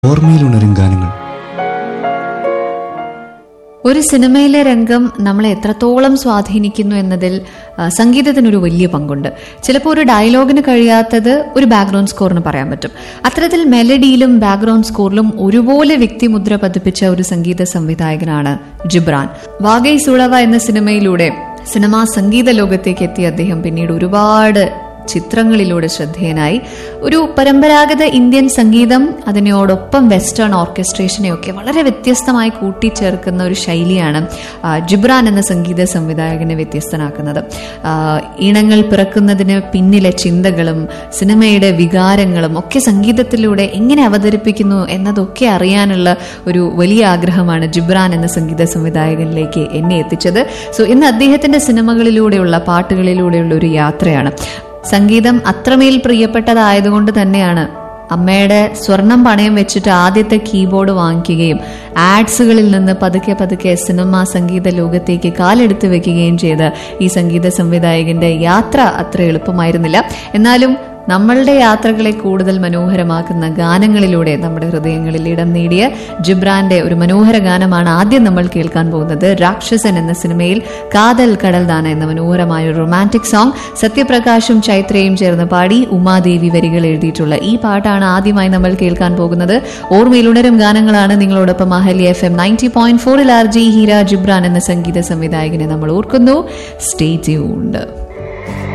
ഓർമ്മയിലുണരും ഗാനങ്ങൾ ഒരു സിനിമയിലെ രംഗം നമ്മളെ എത്രത്തോളം സ്വാധീനിക്കുന്നു എന്നതിൽ ആ, സംഗീതത്തിനൊരു വലിയ പങ്കുണ്ട് ചിലപ്പോൾ ഒരു ഡയലോഗിന് കഴിയാത്തത് ഒരു ബാക്ക്ഗ്രൗണ്ട് സ്കോറിന് പറയാൻ പറ്റും അത്തരത്തിൽ മെലഡിയിലും ബാക്ക്ഗ്രൗണ്ട് സ്കോറിലും ഒരുപോലെ വ്യക്തിമുദ്ര പതിപ്പിച്ച ഒരു സംഗീത സംവിധായകനാണ് ജിബ്രാൻ വാഗൈ സുളവ എന്ന സിനിമയിലൂടെ സിനിമാ സംഗീത ലോകത്തേക്ക് എത്തിയ അദ്ദേഹം പിന്നീട് ഒരുപാട് ചിത്രങ്ങളിലൂടെ ശ്രദ്ധേയനായി ഒരു പരമ്പരാഗത ഇന്ത്യൻ സംഗീതം അതിനോടൊപ്പം വെസ്റ്റേൺ ഓർക്കസ്ട്രേഷനെയൊക്കെ വളരെ വ്യത്യസ്തമായി കൂട്ടിച്ചേർക്കുന്ന ഒരു ശൈലിയാണ് ആ, ജിബ്രാൻ എന്ന സംഗീത സംവിധായകനെ വ്യത്യസ്തനാക്കുന്നത് ആ, ഈണങ്ങൾ പിറക്കുന്നതിന് പിന്നിലെ ചിന്തകളും സിനിമയുടെ വികാരങ്ങളും ഒക്കെ സംഗീതത്തിലൂടെ എങ്ങനെ അവതരിപ്പിക്കുന്നു എന്നതൊക്കെ അറിയാനുള്ള ഒരു വലിയ ആഗ്രഹമാണ് ജിബ്രാൻ എന്ന സംഗീത സംവിധായകനിലേക്ക് എന്നെ എത്തിച്ചത് സോ ഇന്ന് അദ്ദേഹത്തിന്റെ സിനിമകളിലൂടെയുള്ള പാട്ടുകളിലൂടെയുള്ള ഒരു യാത്രയാണ് സംഗീതം അത്രമേൽ പ്രിയപ്പെട്ടതായതുകൊണ്ട് തന്നെയാണ് അമ്മയുടെ സ്വർണം പണയം വെച്ചിട്ട് ആദ്യത്തെ കീബോർഡ് വാങ്ങിക്കുകയും ആഡ്സുകളിൽ നിന്ന് പതുക്കെ പതുക്കെ സിനിമ സംഗീത ലോകത്തേക്ക് കാലെടുത്ത് വെക്കുകയും ചെയ്ത ഈ സംഗീത സംവിധായകന്റെ യാത്ര അത്ര എളുപ്പമായിരുന്നില്ല എന്നാലും നമ്മളുടെ യാത്രകളെ കൂടുതൽ മനോഹരമാക്കുന്ന ഗാനങ്ങളിലൂടെ നമ്മുടെ ഹൃദയങ്ങളിൽ ഇടം നേടിയ ജിബ്രാന്റെ ഒരു മനോഹര ഗാനമാണ് ആദ്യം നമ്മൾ കേൾക്കാൻ പോകുന്നത് രാക്ഷസൻ എന്ന സിനിമയിൽ കാതൽ കടൽദാന എന്ന മനോഹരമായ ഒരു റൊമാൻറ്റിക് സോങ് സത്യപ്രകാശും ചൈത്രയും ചേർന്ന് പാടി ഉമാദേവി വരികൾ എഴുതിയിട്ടുള്ള ഈ പാട്ടാണ് ആദ്യമായി നമ്മൾ കേൾക്കാൻ പോകുന്നത് ഓർമ്മയിൽ ഉണരും ഗാനങ്ങളാണ് നിങ്ങളോടൊപ്പം അഹലി എഫ് എം നയൻറ്റി പോയിന്റ് ഫോറിൽ ആർ ജി ഹീര ജിബ്രാൻ എന്ന സംഗീത സംവിധായകനെ നമ്മൾ ഓർക്കുന്നു സ്റ്റേ ട്യൂൺഡ്